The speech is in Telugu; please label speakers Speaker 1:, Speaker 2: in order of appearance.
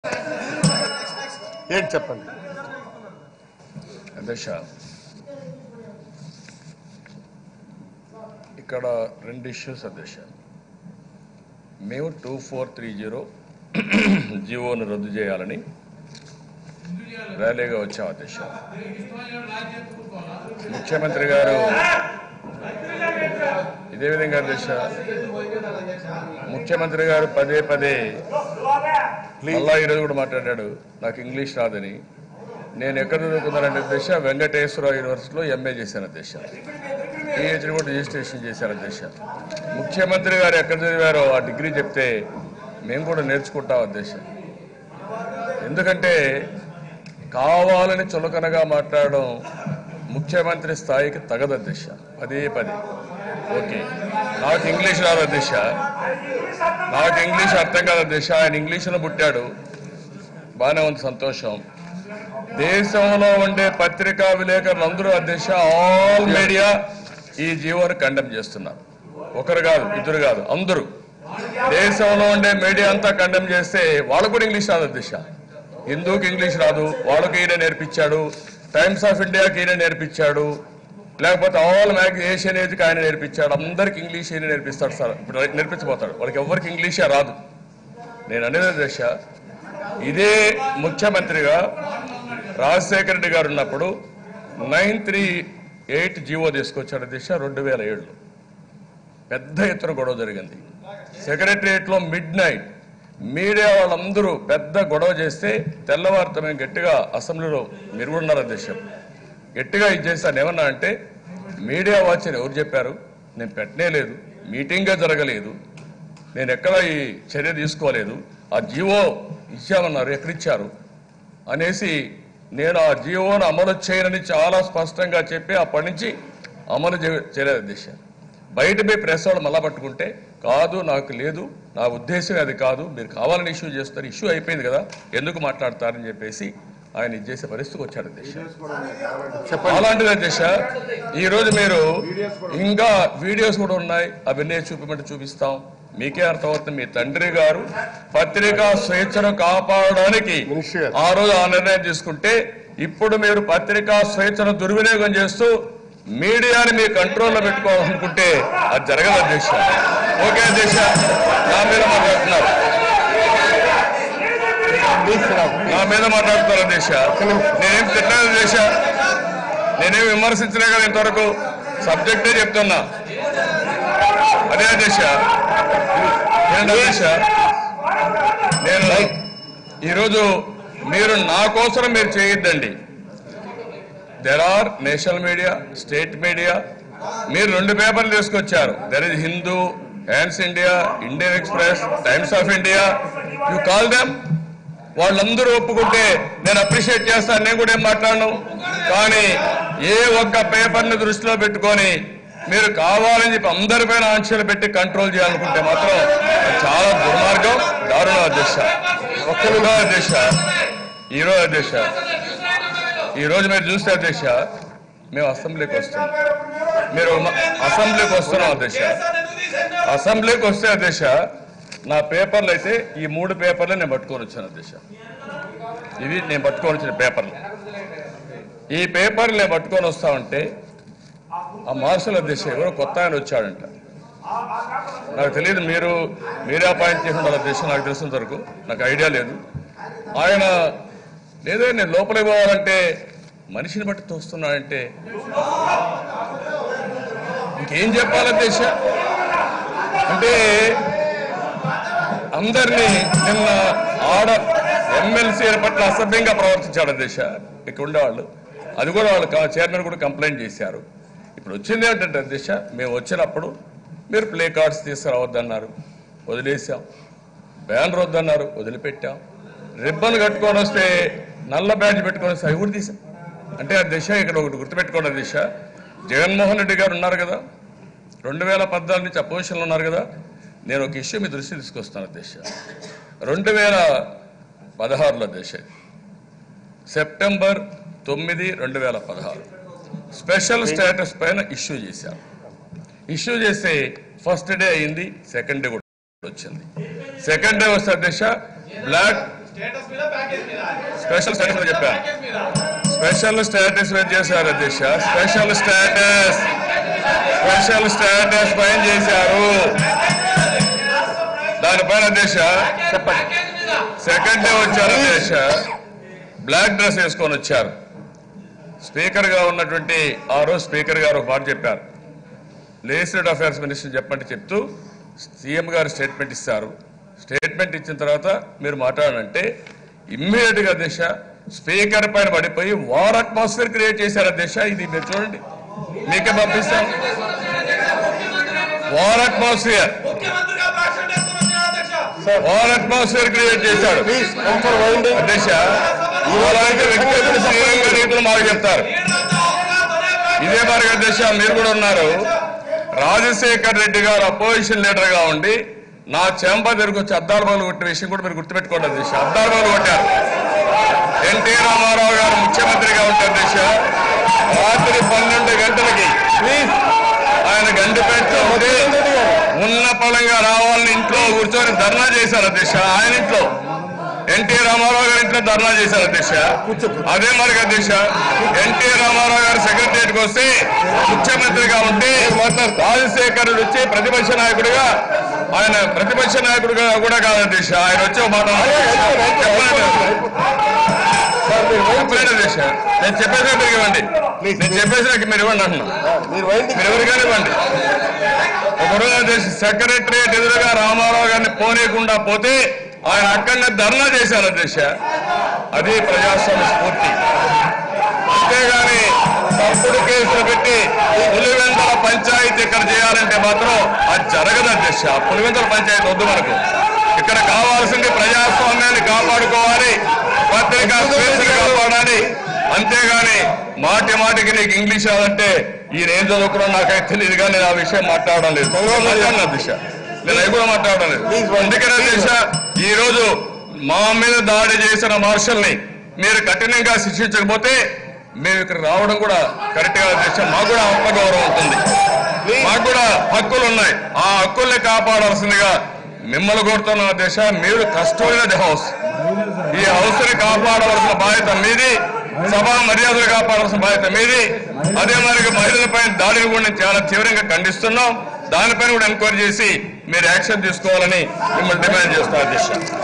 Speaker 1: ఏంటి చెప్పండి
Speaker 2: దశ ఇక్కడ రెండు ఇష్యూస్ అధ్యక్ష మేము టూ ఫోర్ త్రీ జీరో జీవోను రద్దు చేయాలని ర్యాలీగా వచ్చాం అధ్యక్ష ముఖ్యమంత్రి గారు ఇదే విధంగా అధ్యక్ష ముఖ్యమంత్రి గారు పదే పదే మళ్ళా ఈరోజు కూడా మాట్లాడాడు నాకు ఇంగ్లీష్ రాదని నేను ఎక్కడ చదువుకున్నానంటే దిశ వెంకటేశ్వర యూనివర్సిటీలో ఎంఏ చేశాను దిశ పిహెచ్డి కూడా రిజిస్ట్రేషన్ చేశాను దిశ ముఖ్యమంత్రి గారు ఎక్కడ చదివారో ఆ డిగ్రీ చెప్తే మేము కూడా నేర్చుకుంటాం అధ్యక్ష ఎందుకంటే కావాలని చులకనగా మాట్లాడడం ముఖ్యమంత్రి స్థాయికి తగదు అధ్యక్ష పదే పదే ఓకే నాకు ఇంగ్లీష్ రాదు అధ్యక్ష నాకు ఇంగ్లీష్ అర్థం కాదు అధ్యక్ష ఆయన ఇంగ్లీష్లో పుట్టాడు బాగానే ఉంది సంతోషం దేశంలో ఉండే పత్రికా విలేకరులు అందరూ అధ్యక్ష ఆల్ మీడియా ఈ జీవోని కండెమ్ చేస్తున్నారు ఒకరు కాదు ఇద్దరు కాదు అందరూ దేశంలో ఉండే మీడియా అంతా కండెమ్ చేస్తే వాళ్ళకు కూడా ఇంగ్లీష్ రాదు అధ్యక్ష హిందూకి ఇంగ్లీష్ రాదు వాళ్ళకి ఈయన నేర్పించాడు టైమ్స్ ఆఫ్ ఇండియాకి ఈయన నేర్పించాడు లేకపోతే ఆల్ మ్యాగ్ ఏషియన్ ఏజ్కి ఆయన నేర్పించాడు అందరికి ఇంగ్లీష్ ఈయన నేర్పిస్తాడు సార్ ఇప్పుడు నేర్పించబోతాడు వాళ్ళకి ఎవరికి ఇంగ్లీషే రాదు నేను అనేది దశ ఇదే ముఖ్యమంత్రిగా రాజశేఖర రెడ్డి గారు ఉన్నప్పుడు నైన్ త్రీ ఎయిట్ జీవో తీసుకొచ్చాడు దిశ రెండు వేల ఏడులో పెద్ద ఎత్తున గొడవ జరిగింది సెక్రటరియట్లో మిడ్ నైట్ మీడియా వాళ్ళందరూ పెద్ద గొడవ చేస్తే తెల్లవారితో మేము గట్టిగా అసెంబ్లీలో మీరు కూడా ఉన్నారు అధ్యక్షం గట్టిగా ఇది చేస్తాను ఏమన్నా అంటే మీడియా వాచ్ అని ఎవరు చెప్పారు నేను పెట్టనే లేదు మీటింగే జరగలేదు నేను ఎక్కడ ఈ చర్య తీసుకోలేదు ఆ జీవో ఇచ్చామన్నారు ఎక్కడిచ్చారు అనేసి నేను ఆ జీవోను అమలు చేయనని చాలా స్పష్టంగా చెప్పి అప్పటి నుంచి అమలు చే- చేయలేదు అధ్యక్ష బయట పోయి ప్రెస్ వాళ్ళు మళ్ళా పట్టుకుంటే కాదు నాకు లేదు నా ఉద్దేశం అది కాదు మీరు కావాలని ఇష్యూ చేస్తారు ఇష్యూ అయిపోయింది కదా ఎందుకు మాట్లాడతారని చెప్పేసి ఆయన ఇది చేసే పరిస్థితికి వచ్చాడు అధ్యక్ష అలాంటిది అధ్యక్ష ఈ రోజు మీరు ఇంకా వీడియోస్ కూడా ఉన్నాయి అవన్నీ చూపించమంటే చూపిస్తాం మీకే అర్థమవుతుంది మీ తండ్రి గారు పత్రికా స్వేచ్ఛను కాపాడడానికి
Speaker 1: మినిస్టర్ గారు.
Speaker 2: ఆ రోజు ఆ నిర్ణయం తీసుకుంటే ఇప్పుడు మీరు పత్రికా స్వేచ్ఛను దుర్వినియోగం చేస్తూ మీడియాని మీ కంట్రోల్లో పెట్టుకోవాలనుకుంటే అది జరగదు అధ్యక్ష ఓకే అధ్యక్ష నా మీద మాట్లాడుతున్నారు
Speaker 1: ప్లీజ్ రావు
Speaker 2: నా మీద మాట్లాడుతున్నారు అధ్యక్ష నేనేం తిట్టలేదు అధ్యక్ష నేనేం విమర్శించలే కదా ఇంతవరకు సబ్జెక్టే చెప్తున్నా అదే అధ్యక్ష ఏంటి అధ్యక్ష నేను ఈరోజు మీరు నా కోసం మీరు చేయొద్దండి there are national media state media మీరు రెండు పేపర్లు తీసుకొచ్చారు there is Hindu Hans India Indian Express Times of India you call them వాళ్ళందరూ ఒప్పుకుంటే నేను అప్రిషియేట్ చేస్తాను నేను కూడా ఏం మాట్లాడను కానీ ఏ ఒక్క పేపర్ని దృష్టిలో పెట్టుకొని మీరు కావాలని చెప్పి అందరిపైన ఆంక్షలు పెట్టి కంట్రోల్ చేయాలనుకుంటే మాత్రం అది చాలా దుర్మార్గం దారుణ అధ్యక్ష ఒక్క నిమిషం అధ్యక్ష ఈరోజు అధ్యక్ష ఈ రోజు మీరు చూస్తే అధ్యక్ష మేము అసెంబ్లీకి వస్తున్నాం మీరు మ- అసెంబ్లీకి వస్తున్నాం అధ్యక్ష అసెంబ్లీకి వస్తే అధ్యక్ష నా పేపర్లు అయితే ఈ మూడు పేపర్లు నేను పట్టుకొని వచ్చాను అధ్యక్ష ఇవి నేను పట్టుకొని వచ్చిన పేపర్లు ఈ పేపర్లు నేను పట్టుకొని వస్తామంటే ఆ మార్షల్ అధ్యక్ష ఎవరో కొత్త ఆయన వచ్చాడంట నాకు తెలియదు మీరు మీరే అపాయింట్ చేసి ఉండాలి అధ్యక్ష నాకు తెలిసినంత వరకు నాకు ఐడియా లేదు ఆయన లేదే నేను లోపలికి పోవాలంటే మనిషిని బట్టి తోస్తున్నాడంటే ఇంకేం చెప్పాలి అధ్యక్ష అంటే అందరినీ నిన్న ఆడ ఎమ్మెల్సీ పట్ల అసభ్యంగా ప్రవర్తించాడు అధ్యక్ష ఇక్కడ ఉండేవాళ్ళు అది కూడా వాళ్ళు చైర్మన్ కూడా కంప్లైంట్ చేశారు ఇప్పుడు వచ్చింది ఏంటంటే అధ్యక్ష మేము వచ్చినప్పుడు మీరు ప్లే కార్డ్స్ తీసుకురావద్దన్నారు వదిలేసాం బ్యానర్ వద్దన్నారు వదిలిపెట్టాం రిబ్బన్ కట్టుకొని వస్తే నల్ల బ్యాడ్జ్ పెట్టుకొని వస్తే అవి కూడా తీసాం అంటే ఆ దిశ ఇక్కడ ఒకటి గుర్తుపెట్టుకోండి దిశ జగన్మోహన్ రెడ్డి గారు ఉన్నారు కదా రెండు వేల పద్నాలుగు నుంచి అపోజిషన్లో ఉన్నారు కదా నేను ఒక ఇష్యూ మీ దృష్టి తీసుకొస్తాను దిశ రెండు వేల పదహారులో దిశ సెప్టెంబర్ తొమ్మిది రెండు వేల పదహారు స్పెషల్ స్టేటస్ పైన ఇష్యూ చేశారు ఇష్యూ చేస్తే ఫస్ట్ డే అయింది సెకండ్ డే కూడా వచ్చింది సెకండ్ డే వస్తే అధ్యక్ష బ్లాక్
Speaker 3: స్టేటస్ మీద ప్యాకేజ్ మీద
Speaker 2: స్పెషల్ స్టేటస్ అని చెప్పాను
Speaker 3: ప్యాకేజ్ మీద
Speaker 2: స్పెషల్ స్టేటస్ రద్దు చేశారు అధ్యక్ష స్పెషల్ స్టేటస్ స్పెషల్ స్టేటస్ పైన చేశారు దానిపైన అధ్యక్ష
Speaker 3: ప్యాకేజ్ మీద
Speaker 2: సెకండ్ డే వచ్చారు అధ్యక్ష బ్లాక్ డ్రెస్ వేసుకొని వచ్చారు స్పీకర్ గా ఉన్నటువంటి ఆ రోజు స్పీకర్ గారు ఒక మాట చెప్పారు లెజిస్లేటివ్ అఫైర్స్ మినిస్టర్ చెప్పండి చెప్తూ సీఎం గారు స్టేట్మెంట్ ఇస్తారు స్టేట్మెంట్ ఇచ్చిన తర్వాత మీరు మాట్లాడాలంటే ఇమ్మీడియట్ గా అధ్యక్ష స్పీకర్ పైన పడిపోయి వార్ అట్మాస్ఫియర్ క్రియేట్ చేశారు అధ్యక్ష ఇది మీరు చూడండి మీకే పంపిస్తాం వార్ అట్మాస్ఫియర్
Speaker 3: ముఖ్యమంత్రిగా భాషణ చేస్తున్న అధ్యక్ష
Speaker 2: వార్ అట్మాస్ఫియర్ క్రియేట్ చేశాడు
Speaker 1: ప్లీజ్ ఫర్ వైండింగ్
Speaker 2: అధ్యక్ష ఇవాళైతే వ్యక్తిగత శ్రీరంగ రీతులు మాకు చెప్తారు ఇదే మరి అధ్యక్ష మీరు కూడా ఉన్నారు రాజశేఖర్ రెడ్డి గారు అపోజిషన్ లీడర్ గా ఉండి నా చెంప తిరిగి వచ్చి అద్దాల బాలు కొట్టిన విషయం కూడా మీరు గుర్తుపెట్టుకోండి అధ్యక్ష అద్దాల బాలు కొట్టారు ఎన్టీ రామారావు గారు ముఖ్యమంత్రిగా ఉంటే అధ్యక్ష రాత్రి పన్నెండు గంటలకి ప్లీజ్ ఆయన గండిపేటలో ఉండి ఉన్న పలంగా రావాలని ఇంట్లో కూర్చొని ధర్నా చేశారు అధ్యక్ష ఆయన ఇంట్లో ఎన్టీ రామారావు గారి ఇంట్లో ధర్నా చేశారు అధ్యక్ష అదే మరి అధ్యక్ష ఎన్టీ రామారావు గారు సెక్రటరియట్కి వస్తే ముఖ్యమంత్రిగా ఉంటే రాజశేఖరుడు వచ్చి ప్రతిపక్ష నాయకుడిగా ఆయన ప్రతిపక్ష నాయకుడిగా కూడా కాదు అధ్యక్ష ఆయన వచ్చే మాట చెప్పలేదు అధ్యక్ష నేను చెప్పేసి మీరు ఇవ్వండి నేను చెప్పేసి మీరు ఇవ్వండి అంటున్నా
Speaker 1: మీరు వైండింగ్
Speaker 2: మీరు ఎవరికైనా ఇవ్వండి ఒకరోజు సెక్రటరియట్ ఎదురుగా రామారావు గారిని పోనీయకుండా పోతే ఆయన అక్కడనే ధర్నా చేశారు అధ్యక్ష అది ప్రజాస్వామ్య స్ఫూర్తి అంతేగాని తప్పుడు కేసులు పెట్టి పులివెందల పంచాయతీ ఇక్కడ చేయాలంటే మాత్రం అది జరగదు అధ్యక్ష పులివెందల పంచాయతీ వద్దు మనకు ఇక్కడ కావాల్సింది ప్రజాస్వామ్యాన్ని కాపాడుకోవాలి పత్రికా స్వేచ్ఛను కాపాడాలి అంతేగాని మాటి మాటికి నీకు ఇంగ్లీష్ రాదంటే ఈయన ఏం చదువుకున్నా నాకైతే తెలియదు కానీ నేను ఆ విషయం మాట్లాడడం లేదు మాట్లాడిన దిశ నేను అవి కూడా మాట్లాడడం లేదు అందుకనే దిశ ఈ రోజు మా మీద దాడి చేసిన మార్షల్ని మీరు కఠినంగా శిక్షించకపోతే మేము ఇక్కడ రావడం కూడా కరెక్ట్ గా దిశ మాకు కూడా ఆత్మగౌరవం ఉంటుంది మాకు కూడా హక్కులు ఉన్నాయి ఆ హక్కుల్ని కాపాడాల్సిందిగా మిమ్మల్ని కోరుతున్న దిశ మీరు కష్టమైన హౌస్ ఈ హౌస్ ని కాపాడవలసిన బాధ్యత మీది సభా మర్యాదలు కాపాడాల్సిన బాధ్యత మీది అదే మరి మహిళలపై దాడిని కూడా నేను చాలా తీవ్రంగా ఖండిస్తున్నాం దానిపైన కూడా ఎంక్వైరీ చేసి మీరు యాక్షన్ తీసుకోవాలని మిమ్మల్ని డిమాండ్ చేస్తున్నారు అధ్యక్ష